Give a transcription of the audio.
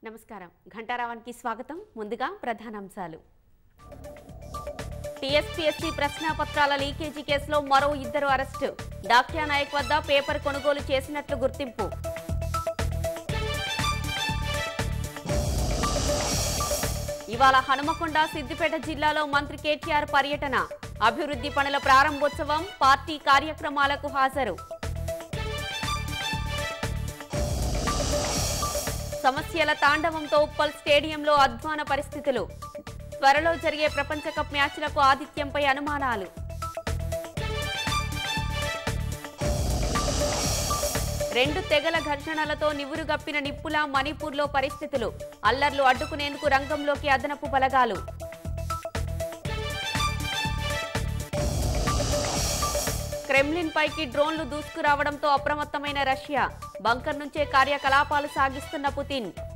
నమస్కారం ఘంటారావానికి స్వాగతం ముందుగా ప్రధానాంశాలు టీఎస్పీఎస్సీ ప్రశ్నాపత్రాల లీకేజీ కేసులో మరో ఇద్దరు అరెస్టు డాక్యా నాయక్ వద్ద పేపర్ కొనుగోలు చేసినట్లు గుర్తింపు ఇవాళ హనుమకొండ సిద్దిపేట జిల్లాలో మంత్రి కేటీఆర్ పర్యటన అభివృద్ధి పనుల ప్రారంభోత్సవం పార్టీ కార్యక్రమాలకు హాజరు సమస్యల తాండవంతో ఉప్పల్ స్టేడియంలో అధ్వాన పరిస్థితులు త్వరలో జరిగే ప్రపంచ కప్ మ్యాచ్లకు ఆతిథ్యంపై అనుమానాలు రెండు తెగల ఘర్షణలతో నివురుగప్పిన నిప్పుల మణిపూర్లో పరిస్థితులు అల్లర్లు అడ్డుకునేందుకు రంగంలోకి అదనపు బలగాలు క్రెమ్లిన్ పైకి డ్రోన్లు దూసుకురావడంతో అప్రమత్తమైన రష్యా బంకర్ నుంచే కార్యకలాపాలు సాగిస్తున్న పుతిన్